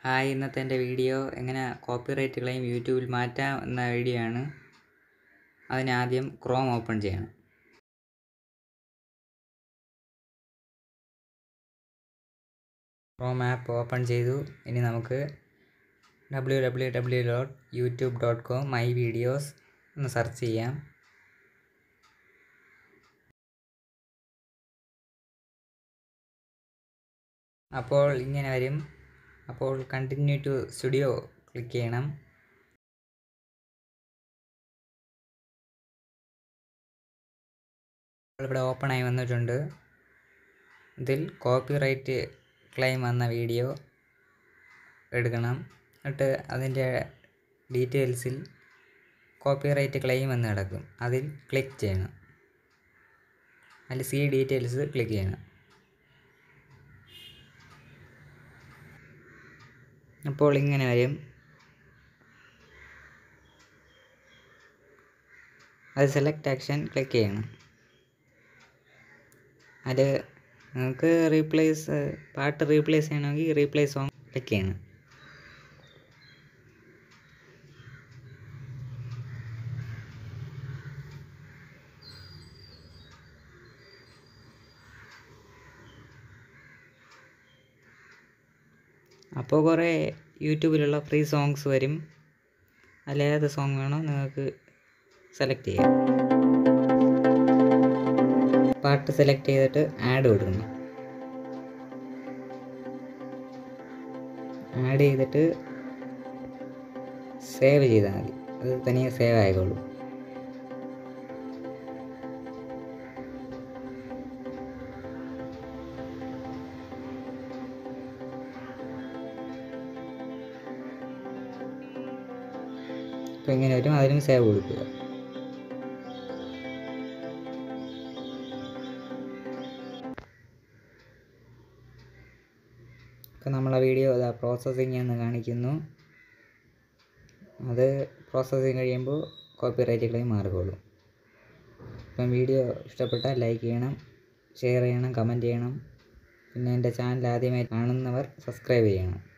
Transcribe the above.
hi ഇന്നത്തെ എൻ്റെ video എങ്ങനെ കോപ്പിറൈറ്റ് ക്ലെയിം യൂട്യൂബിൽ മാറ്റാം എന്ന വീഡിയോ ആണ് അതിനാദ്യം ക്രോം ഓപ്പൺ ചെയ്യണം ക്രോം ആപ്പ് ഓപ്പൺ ചെയ്തു ഇനി നമുക്ക് W W W dot YouTube dot com my videos എന്ന് സെർച്ച് ചെയ്യാം അപ്പോൾ ഇങ്ങനെ വരും അപ്പോൾ കണ്ടിന്യൂ ടു സ്റ്റുഡിയോ ക്ലിക്ക് ചെയ്യണം ഇവിടെ ഓപ്പൺ ആയി വന്നിട്ടുണ്ട് ഇതിൽ കോപ്പിറൈറ്റ് ക്ലെയിം വന്ന വീഡിയോ എടുക്കണം എന്നിട്ട് അതിൻ്റെ ഡീറ്റെയിൽസിൽ കോപ്പിറൈറ്റ് ക്ലെയിം എന്ന് കിടക്കും അതിൽ ക്ലിക്ക് ചെയ്യണം അതിൽ സി ഡീറ്റെയിൽസ് ക്ലിക്ക് ചെയ്യണം അപ്പോൾ ഇങ്ങനെ വരും അത് സെലക്ട് ആക്ഷൻ ക്ലിക്ക് ചെയ്യണം അത് നിങ്ങൾക്ക് റീപ്ലേസ് പാട്ട് റീപ്ലേസ് ചെയ്യണമെങ്കിൽ റീപ്ലേസ് സോങ് ക്ലിക്ക് ചെയ്യണം അപ്പോൾ കുറേ യൂട്യൂബിലുള്ള ഫ്രീ സോങ്സ് വരും അതിലേത് സോങ് വേണോ നിങ്ങൾക്ക് സെലക്ട് ചെയ്യാം പാട്ട് സെലക്ട് ചെയ്തിട്ട് ആഡ് കൊടുക്കണം ആഡ് ചെയ്തിട്ട് സേവ് ചെയ്താൽ മതി അത് തനിയെ സേവ് ആയിക്കോളും അപ്പോൾ ഇങ്ങനെ വരും അതിനും സേവ് കൊടുക്കുക ഇപ്പം നമ്മളെ വീഡിയോ ഇതാ പ്രോസസ്സിങ് എന്ന് കാണിക്കുന്നു അത് പ്രോസസ്സിങ് കഴിയുമ്പോൾ കോപ്പിറൈറ്റ് ക്ലെയിം മാറിക്കോളും ഇപ്പം വീഡിയോ ഇഷ്ടപ്പെട്ടാൽ ലൈക്ക് ചെയ്യണം ഷെയർ ചെയ്യണം കമൻറ്റ് ചെയ്യണം പിന്നെ എൻ്റെ ചാനൽ ആദ്യമായി കാണുന്നവർ സബ്സ്ക്രൈബ് ചെയ്യണം